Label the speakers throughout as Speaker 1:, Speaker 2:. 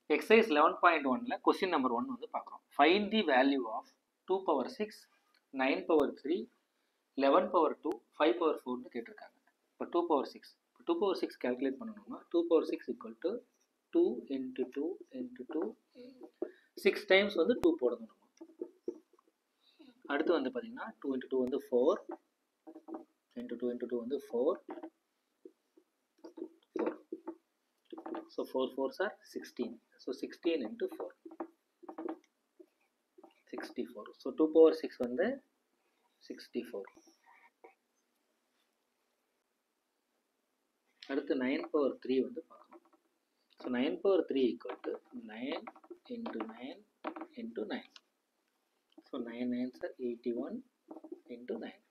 Speaker 1: Exercise eleven point ஒனில் question number one வந்து பார்க்குறோம் find the value of two power six nine power three eleven power two five power ஃபோர்னு கேட்டிருக்காங்க இப்போ two power six இப்போ two power six calculate பண்ணணும்னா two power six equal to two into two into two six times வந்து two போடணும் நம்ம அடுத்து வந்து பார்த்தீங்கன்னா டூ இன்ட்டு டூ வந்து four into two into two வந்து four four so four fours are sixteen so sixteen into four sixty four so two power six வந்து sixty four அடுத்து நைன் பவர் த்ரீ வந்து பார்க்கணும் so nine power three equal to nine into nine into nine so nine nine are eighty one into nine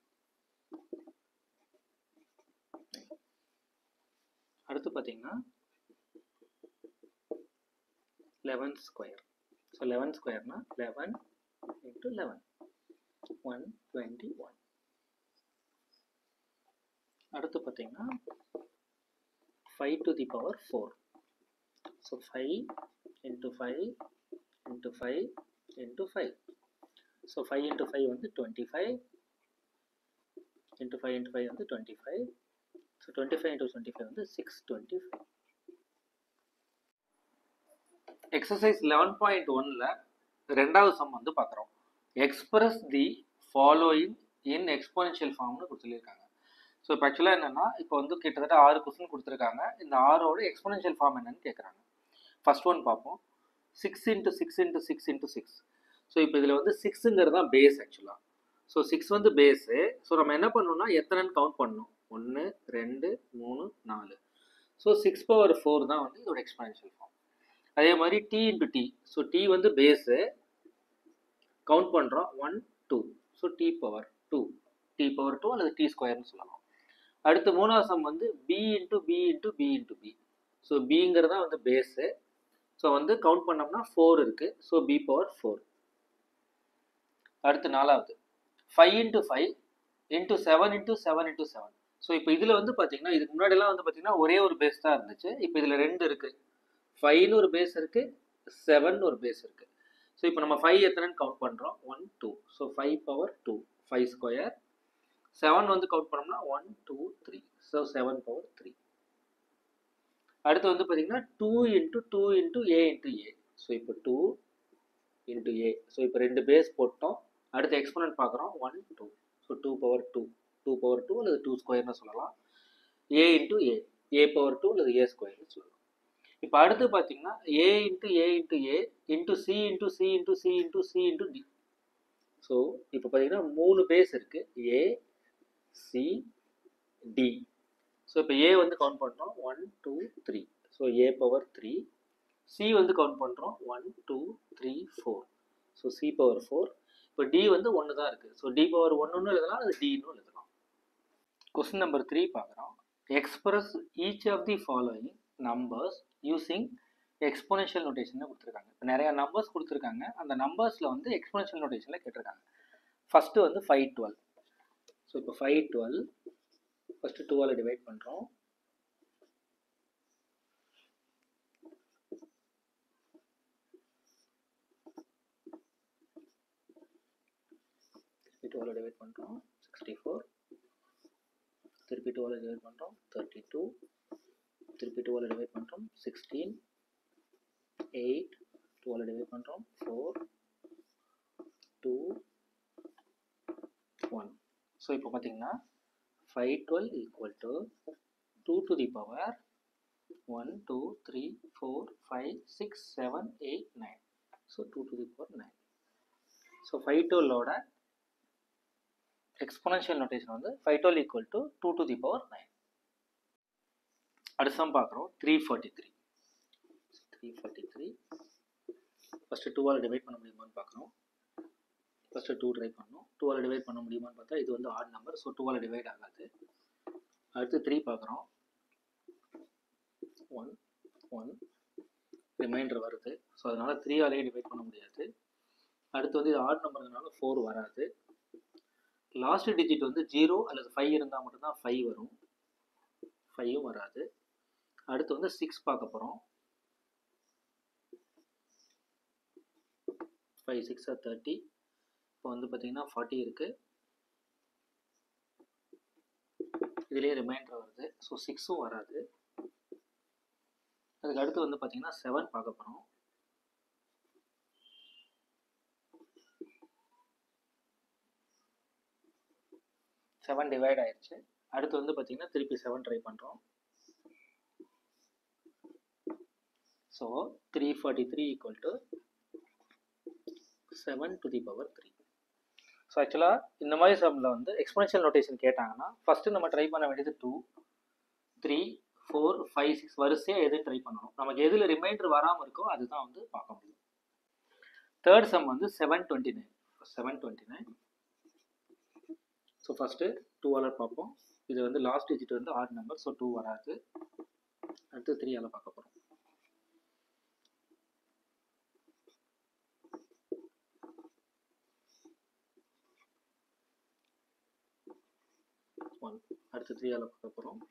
Speaker 1: அடுத்து பார்த்தீங்கன்னா eleven square so eleven ஸ்கொயர்னா eleven into eleven one twenty one அடுத்து பார்த்தீங்கன்னா five to the power four so five into five into five into five so five into five வந்து twenty five into five into five வந்து twenty five so twenty five into twenty five வந்து six twenty five exercise eleven point ஒனில் ரெண்டாவது sum வந்து பார்க்குறோம் express the following in exponential ஃபார்ம்னு கொடுத்துருக்காங்க so இப்போ ஆக்சுவலாக என்னென்னா இப்போ வந்து கிட்டத்தட்ட ஆறு கொஸ்டின் கொடுத்துருக்காங்க இந்த ஆறோட எக்ஸ்போனென்ஷியல் ஃபார்ம் என்னன்னு கேட்குறாங்க ஃபர்ஸ்ட் ஒன் பார்ப்போம் six into six into six into six so இப்போ இதில் வந்து சிக்ஸுங்கிறது தான் பேஸ் ஆக்சுவலாக ஸோ சிக்ஸ் வந்து பேஸு ஸோ நம்ம என்ன பண்ணணும்னா எத்தனைன்னு கவுண்ட் பண்ணணும் ஒன்று ரெண்டு மூணு நாலு ஸோ சிக்ஸ் பவர் ஃபோர் தான் வந்து இதோட எக்ஸ்போனென்ஷியல் ஃபார்ம் அதே மாதிரி t into D so t வந்து பேஸு கவுண்ட் பண்ணுறோம் one two so t power two t power two அல்லது டி ஸ்கொயர்னு சொல்லலாம் அடுத்து மூணாவது சம் வந்து b into b into b into b so பிங்கிறது தான் வந்து பேஸு ஸோ வந்து கவுண்ட் பண்ணோம்னா ஃபோர் இருக்குது ஸோ பி பவர் ஃபோர் அடுத்து நாலாவது five into five into seven into seven into seven so இப்போ இதில் வந்து பார்த்தீங்கன்னா இதுக்கு முன்னாடிலாம் வந்து பார்த்தீங்கன்னா ஒரே ஒரு பேஸ் தான் இருந்துச்சு இப்போ இதில் ரெண்டு இருக்குது ஃபைவ்னு ஒரு பேஸ் இருக்குது செவன் ஒரு பேஸ் இருக்குது ஸோ இப்போ நம்ம ஃபைவ் எத்தனைன்னு கவுண்ட் பண்ணுறோம் one two so five power two five square seven வந்து கவுண்ட் பண்ணோம்னா one two three so seven power three அடுத்து வந்து பார்த்தீங்கன்னா two into two into a into a so இப்போ டூ இன்ட்டு ஏ ஸோ இப்போ ரெண்டு பேஸ் போட்டோம் அடுத்து எக்ஸ்போனன்ட் பார்க்குறோம் one two so two power two two power two அல்லது டூ ஸ்கொயர்னு சொல்லலாம் a into a a power two அல்லது ஏ ஸ்கொயர்னு சொல்லலாம் இப்போ அடுத்து பார்த்தீங்கன்னா a into a into a into c into c into c into c into D so இப்போ பார்த்தீங்கன்னா மூணு பேஸ் இருக்குது ஏ சி டி ஸோ இப்போ ஏ வந்து கவுண்ட் பண்ணுறோம் one two three so a power three c வந்து கவுண்ட் பண்ணுறோம் one two three four so c power four இப்போ டி வந்து ஒன்று தான் இருக்குது ஸோ டி பவர் ஒன்றுன்னு எழுதலாம் அது டின்னு எழுதலாம் கொஸ்டின் நம்பர் த்ரீ பார்க்குறோம் express each of the following numbers using exponential notation கொடுத்துருக்காங்க இப்போ நிறையா நம்பர்ஸ் கொடுத்துருக்காங்க அந்த நம்பர்ஸில் வந்து எக்ஸ்போனென்ஷியல் நோட்டேஷனில் கேட்டிருக்காங்க ஃபஸ்ட்டு வந்து ஃபைவ் டுவெல் ஸோ இப்போ ஃபைவ் டுவெல் ஃபஸ்ட்டு டுவெல் டிவைட் பண்ணுறோம் டுவெல் டிவைட் பண்ணுறோம் சிக்ஸ்டி ஃபோர் திருப்பி டுவெல் டிவைட் பண்ணுறோம் தேர்ட்டி டூ திருப்பி டுவெல் டிவைட் பண்ணுறோம் சிக்ஸ்டீன் எயிட் டுவெல் டிவைட் பண்ணுறோம் ஃபோர் டூ ஒன் ஸோ இப்போ பார்த்தீங்கன்னா five twelve equal to two to the power one two three four five six seven eight nine so two to the power nine so ஃபைவ் டுவெல்லோட exponential notation வந்து five twelve equal to two to the power nine அடுத்தம் பார்க்குறோம் three forty three three forty three first டூவால் divide பண்ண முடியுமான்னு பார்க்குறோம் first two try பண்ணோம் டூவால் டிவைட் பண்ண முடியுமான்னு பார்த்தா இது வந்து ஆட் நம்பர் ஸோ டூவால் டிவைட் ஆகாது அடுத்து த்ரீ பார்க்குறோம் ஒன் ஒன் ரிமைண்டர் வருது ஸோ அதனால் த்ரீயாலேயே டிவைட் பண்ண முடியாது அடுத்து வந்து இது ஆட் நம்பர்னால ஃபோர் வராது லாஸ்ட் டிஜிட் வந்து ஜீரோ அல்லது ஃபைவ் இருந்தால் மட்டும்தான் ஃபைவ் வரும் ஃபைவும் வராது அடுத்து வந்து சிக்ஸ் பார்க்க போகிறோம் ஃபைவ் சிக்ஸ் ஆர் தேர்ட்டி இப்போ வந்து பார்த்தீங்கன்னா ஃபார்ட்டி இருக்குது இதுலேயே ரிமைண்டர் வருது ஸோ சிக்ஸும் வராது அதுக்கு அடுத்து வந்து பார்த்தீங்கன்னா செவன் பார்க்க போகிறோம் செவன் டிவைட் ஆயிடுச்சு அடுத்து வந்து பார்த்தீங்கன்னா திருப்பி செவன் ட்ரை பண்ணுறோம் so three forty three equal to seven to the power three so ஆக்சுவலாக இந்த மாதிரி சம்மில் வந்து எக்ஸ்போனன்ஷியல் நோட்டேஷன் கேட்டாங்கன்னா ஃபஸ்ட்டு நம்ம ட்ரை பண்ண வேண்டியது two three four five six வரிசையாக எது ட்ரை பண்ணணும் நமக்கு எதில் ரிமைண்டர் வராமல் இருக்கோ அதுதான் வந்து பார்க்க முடியும் தேர்ட் சம் வந்து seven twenty nine seven twenty nine so first டூவால் பார்ப்போம் இது வந்து லாஸ்ட் டிஜிட் வந்து ஆட் நம்பர் ஸோ டூ வராது அடுத்து த்ரீயால் பார்க்க போகிறோம் ஒன் அடுத்து த்ரீயால் பார்க்க போகிறோம்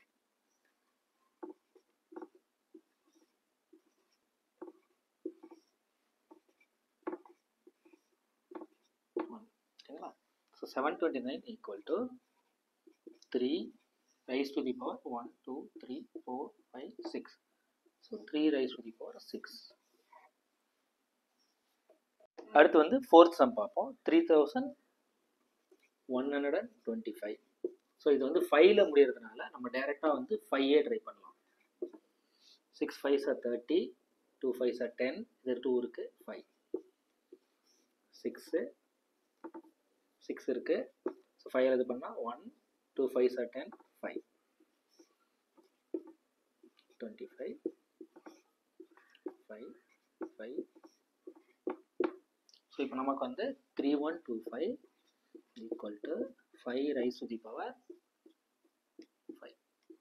Speaker 1: ஒன் ஓகேங்களா so seven twenty nine equal to three rise to the power one two three four five six so three rise to the power six அடுத்து வந்து ஃபோர்த் சம் பார்ப்போம் three thousand one hundred and twenty five so இது வந்து ஃபைவ்ல முடியறதுனால நம்ம டேரெக்டாக வந்து ஃபைவே ட்ரை பண்ணலாம் six five are thirty two five sir ten இது டூ இருக்குது ஃபைவ் சிக்ஸு சிக்ஸ் இருக்குது ஸோ ஃபைவ் இது பண்ணால் one two five sir ten five twenty five five five so இப்போ நமக்கு வந்து three one two five equal to five raise to the power five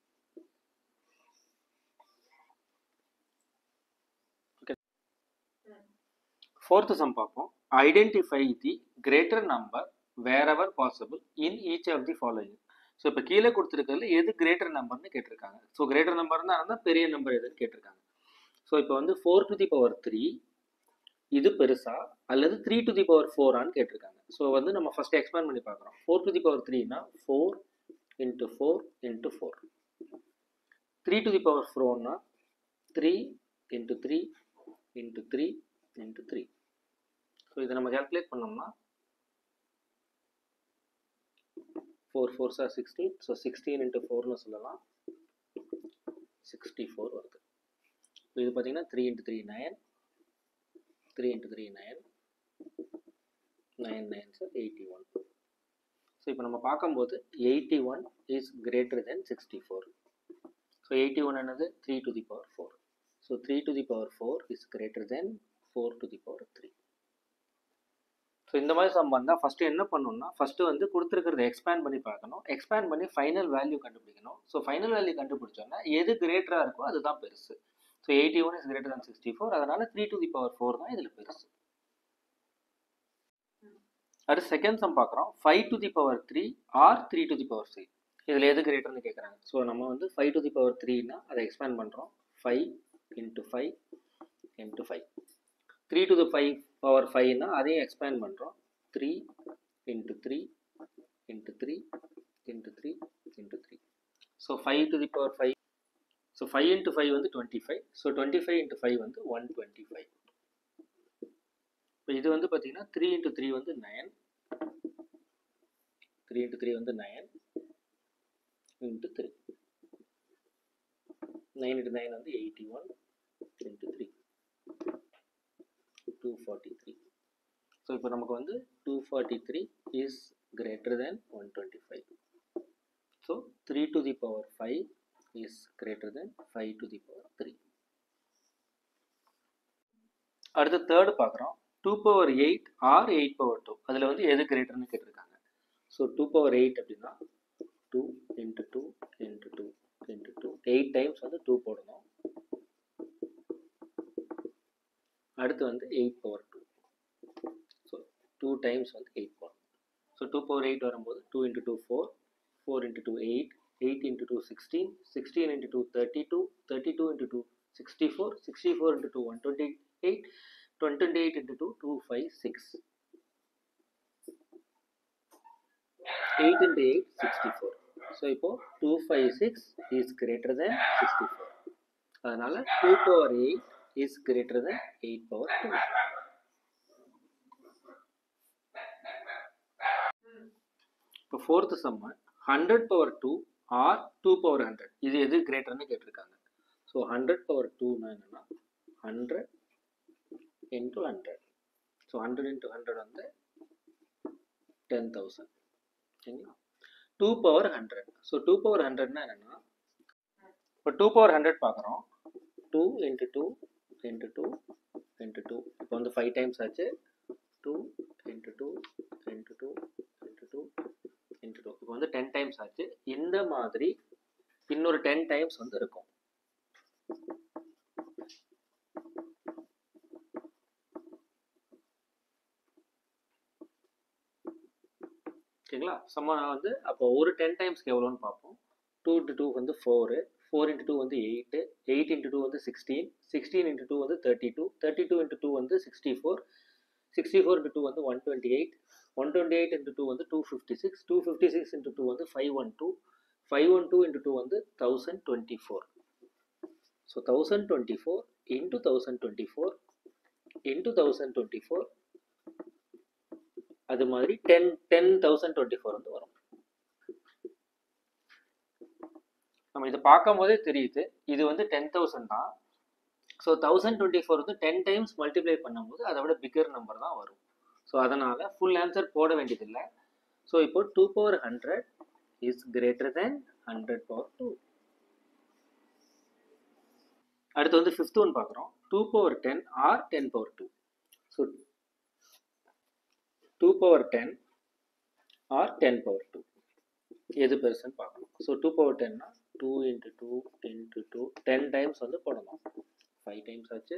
Speaker 1: okay fourth sum பார்ப்போம் identify the greater number wherever possible in each of the following so இப்போ கீழே கொடுத்துருக்கிறதுல எது greater நம்பர்னு கேட்டிருக்காங்க so greater number தான் இருந்தால் பெரிய number எதுன்னு கேட்டிருக்காங்க ஸோ இப்போ வந்து four to the power three இது பெருசா அல்லது த்ரீ டு தி பவர் ஃபோரான்னு கேட்டிருக்காங்க ஸோ வந்து நம்ம ஃபர்ஸ்ட் எக்ஸ்பேண்ட் பண்ணி பார்க்குறோம் ஃபோர் டு தி பவர் த்ரீனா four into four into four three to the power ஃபோர்னா three into three into three into three so இதை நம்ம கால்குலேட் பண்ணோம்னா four four are sixteen so sixteen into ஃபோர்னு சொல்லலாம் sixty four வருது இது பார்த்தீங்கன்னா three into three nine three into three nine nine nine are eighty one so இப்போ நம்ம பார்க்கும்போது eighty one is greater than sixty four so eighty one என்னது three to the power four so three to the power four is greater than four to the power three so இந்த மாதிரி some வந்தால் first என்ன பண்ணணும்னா first வந்து கொடுத்துருக்கிறத expand பண்ணி பார்க்கணும் expand பண்ணி ஃபைனல் வேல்யூ கண்டுபிடிக்கணும் ஸோ ஃபைனல் வேல்யூ கண்டுபிடிச்சோன்னா எது கிரேட்டராக இருக்கோ அதுதான் பெருசு so eighty one is greater than sixty four அதனால் three to the power four தான் இதில் பெருசு அடுத்து செகண்ட் சம் பார்க்குறோம் five to the power three or three to the power three இதில் எது கிரேட்டர்னு கேட்குறாங்க ஸோ நம்ம வந்து ஃபைவ் டு தி பவர் த்ரீனா அதை எக்ஸ்பேண்ட் பண்ணுறோம் five into five into five three to the five power ஃபைவ்னா அதையும் எக்ஸ்பேண்ட் பண்ணுறோம் three into three into three into three into three so five to the power five so five into five வந்து twenty five so twenty five into five வந்து one twenty five இப்போ இது வந்து பார்த்தீங்கன்னா three into three வந்து nine three into three வந்து nine into three nine into nine வந்து eighty one into three two forty three so இப்போ நமக்கு வந்து two forty three is greater than one twenty five so three to the power five is greater than 5 to the power 3. அடுத்து third பார்க்குறோம் two power eight or eight power two அதில் வந்து எது கிரேட்டர்னு கேட்டிருக்காங்க ஸோ டூ பவர் எயிட் அப்படின்னா two into two into two into two eight times வந்து two போடணும் அடுத்து வந்து eight power two so two times வந்து எயிட் போடணும் ஸோ டூ பவர் எயிட் வரும்போது two into two four four into two eight 8 into 2 16 16 into 2 32 32 into 2 64 64 into 2 128 twenty eight into two two five six eight into eight sixty four so இப்போ two five six is greater than sixty four அதனால two power eight is greater than eight power two இப்போ fourth சம்ம hundred power two or two power hundred இது எது கிரேட்டர்னு கேட்டிருக்காங்க so hundred power டூனா என்னென்னா hundred into hundred so hundred into hundred வந்து டென் தௌசண்ட் சரிங்களா two power hundred so two power ஹண்ட்ரட்னா என்னென்னா இப்போ டூ பவர் ஹண்ட்ரட் பார்க்குறோம் two into two into two into two இப்போ வந்து ஃபைவ் டைம்ஸ் ஆச்சு two into two into two into two into two இப்போ வந்து டென் டைம்ஸ் ஆச்சு இந்த மாதிரி இன்னொரு டென் டைம்ஸ் வந்து இருக்கும் சரிங்களா சம்ம வந்து அப்போ ஒரு டென் டைம்ஸ்க்கு எவ்வளோன்னு பார்ப்போம் டூ இன்ட்டு டூ வந்து ஃபோரு ஃபோர் இன்ட்டு டூ வந்து எயிட்டு எயிட் இன்ட்டு டூ வந்து சிக்ஸ்டீன் சிக்ஸ்டீன் இன்ட்டு டூ வந்து thirty two thirty two into two வந்து sixty four sixty four into two வந்து one twenty eight one twenty eight into two வந்து two fifty six two fifty six into two வந்து five one two five one two into two வந்து thousand twenty four so thousand twenty four into thousand twenty four into thousand twenty four அது மாதிரி ten ten thousand twenty four வந்து வரும் நம்ம இதை பார்க்கும் போதே தெரியுது இது வந்து டென் தௌசண்ட் தான் ஸோ தௌசண்ட் டுவெண்ட்டி ஃபோர் வந்து டென் டைம்ஸ் மல்டிப்ளை பண்ணும்போது அதை விட பிக்கர் நம்பர் தான் வரும் ஸோ அதனால் ஃபுல் ஆன்சர் போட வேண்டியதில்லை ஸோ இப்போ two power hundred is greater than hundred power two அடுத்து வந்து ஃபிஃப்த் ஒன் பார்க்குறோம் two power ten or ten power two so two power ten or ten power two எது பெருசுன்னு பார்க்கணும் ஸோ டூ பவர் டென்னா two into two into two ten times வந்து போடணும் five times ஆச்சு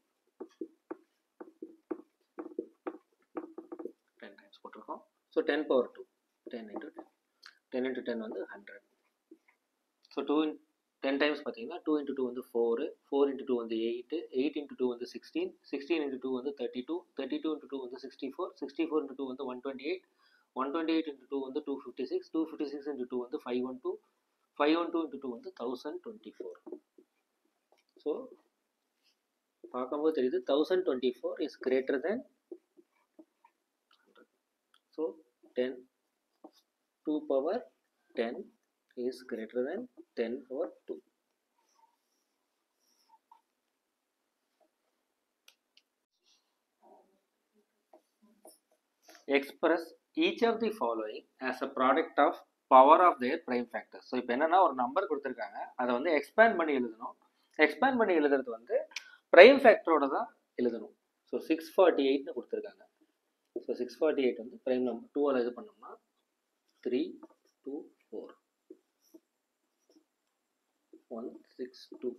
Speaker 1: டென் டைம்ஸ் போட்டிருக்கோம் so ten power two ten into ten ten into ten வந்து hundred so two in ten times பார்த்தீங்கன்னா டூ இன்ட்டு டூ வந்து four four into two வந்து eight eight into two வந்து sixteen sixteen into two வந்து thirty two thirty two into two வந்து sixty four sixty four into two வந்து one twenty eight one twenty eight into two வந்து two fifty six two fifty six into two வந்து five one two five one two into two வந்து thousand twenty four so பார்க்கும்போது தெரியுது thousand twenty four is greater than so ten two power ten is greater than 10 power 2. Express each of the following as a product of power of their prime factors. So இப்போ என்னன்னா ஒரு number கொடுத்துருக்காங்க அதை வந்து expand பண்ணி எழுதணும் expand பண்ணி எழுதுறது வந்து ப்ரைம் ஃபேக்டரோட தான் எழுதணும் ஸோ சிக்ஸ் ஃபார்ட்டி எயிட்னு கொடுத்துருக்காங்க ஸோ சிக்ஸ் ஃபார்ட்டி எயிட் வந்து ப்ரைம் நம்பர் டூவால் இது பண்ணோம்னா three two four one six two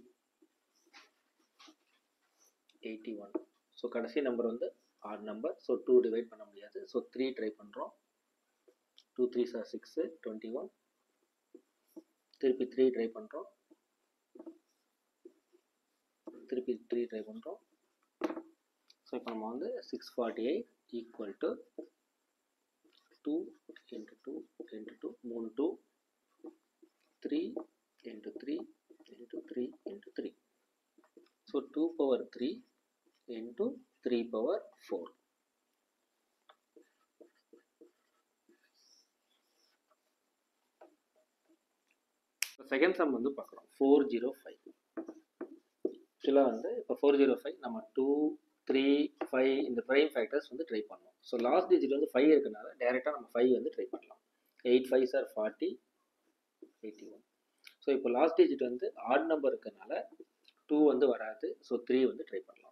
Speaker 1: eighty one so கடைசி நம்பர் வந்து odd number so two divide பண்ண முடியாது ஸோ த்ரீ ட்ரை பண்ணுறோம் two three sir six twenty one திருப்பி த்ரீ ட்ரை பண்ணுறோம் திருப்பி த்ரீ ட்ரை பண்ணுறோம் ஸோ இப்போ நம்ம வந்து six forty eight equal to two into two into two மூணு two three into 3 into 3 into 3. So 2 power 3 into 3 power 4. Second sum வந்து பார்க்குறோம் ஃபோர் ஜீரோ ஃபைவ் ஆக்சுவலாக வந்து இப்போ ஃபோர் ஜீரோ ஃபைவ் நம்ம டூ த்ரீ ஃபைவ் இந்த ப்ரைம் ஃபேக்டர்ஸ் வந்து try பண்ணோம் ஸோ லாஸ்ட் டிஜிட் வந்து ஃபைவ் இருக்கனால டேரெக்டாக நம்ம ஃபைவ் வந்து ட்ரை பண்ணலாம் eight five sir forty eighty one so இப்போ லாஸ்ட் டிஜிட் வந்து ஆட் நம்பர் இருக்கனால டூ வந்து வராது ஸோ த்ரீ வந்து ட்ரை பண்ணலாம்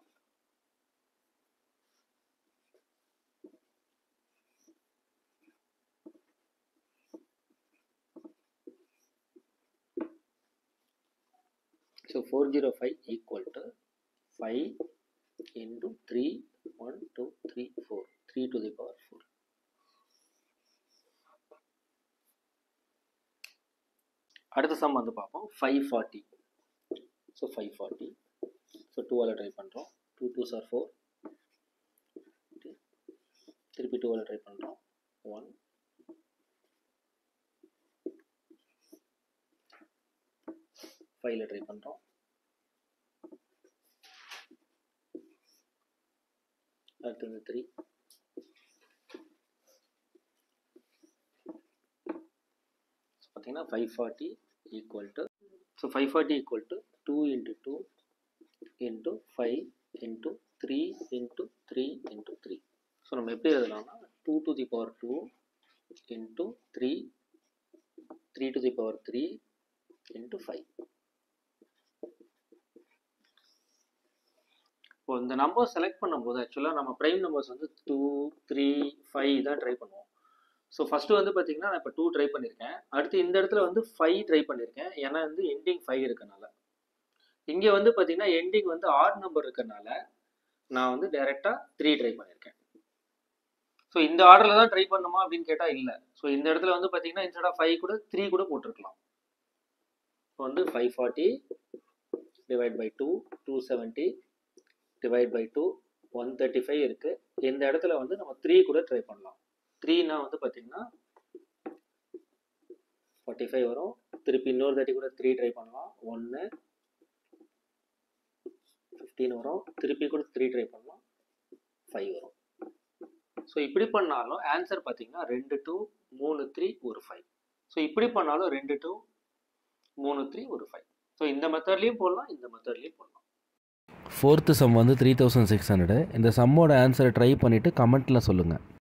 Speaker 1: so four zero five equal to five into three one two three four three to the power four அடுத்த sum வந்து பார்ப்போம் five forty so five forty so டூவால் try பண்ணுறோம் டூ டூ சார் ஃபோர் திருப்பி டூவில் try பண்ணுறோம் one ஃபைவ்ல try பண்ணுறோம் அடுத்து வந்து த்ரீ பார்த்தீங்கன்னா five forty equal to so five forty equal to two into two into five into three into three into three so நம்ம எப்படி எழுதலாம்னா two to the power two into three three to the power three into five இப்போ இந்த number select பண்ணும்போது ஆக்சுவலாக நம்ம prime numbers வந்து two three five தான் ட்ரை பண்ணுவோம் ஸோ ஃபஸ்ட்டு வந்து பார்த்தீங்கன்னா நான் இப்போ டூ ட்ரை பண்ணியிருக்கேன் அடுத்து இந்த இடத்துல வந்து ஃபைவ் ட்ரை பண்ணியிருக்கேன் ஏன்னா வந்து எண்டிங் ஃபைவ் இருக்கனால இங்கே வந்து பார்த்தீங்கன்னா எண்டிங் வந்து ஆட் நம்பர் இருக்கனால நான் வந்து டைரெக்டாக த்ரீ ட்ரை பண்ணியிருக்கேன் ஸோ இந்த ஆர்டரில் தான் ட்ரை பண்ணுமா அப்படின்னு கேட்டால் இல்லை ஸோ இந்த இடத்துல வந்து பார்த்தீங்கன்னா இன்ஸ்டெட் ஆஃப் ஃபைவ் கூட த்ரீ கூட போட்டிருக்கலாம் இப்போ வந்து five forty divide by two two seventy divide by two one thirty five இருக்குது இந்த இடத்துல வந்து நம்ம த்ரீ கூட ட்ரை பண்ணலாம் த்ரீனா வந்து பார்த்தீங்கன்னா ஃபார்ட்டி ஃபைவ் வரும் திருப்பி இன்னொரு தேர்ட்டி கூட த்ரீ ட்ரை பண்ணலாம் ஒன்று ஃபிஃப்டீன் வரும் திருப்பி கூட த்ரீ ட்ரை பண்ணலாம் ஃபைவ் வரும் ஸோ இப்படி பண்ணாலும் ஆன்சர் பார்த்தீங்கன்னா ரெண்டு டூ மூணு த்ரீ ஒரு ஃபைவ் ஸோ இப்படி பண்ணாலும் ரெண்டு டூ மூணு த்ரீ ஒரு ஃபைவ் ஸோ இந்த மெத்தட்லேயும் போடலாம் இந்த மெத்தட்லேயும் போடலாம்
Speaker 2: ஃபோர்த்து சம் வந்து த்ரீ தௌசண்ட் சிக்ஸ் ஹண்ட்ரடு இந்த சம்மோட ஆன்சரை ட்ரை பண்ணிவிட்டு கமெண்ட்டில் சொல்லுங்கள்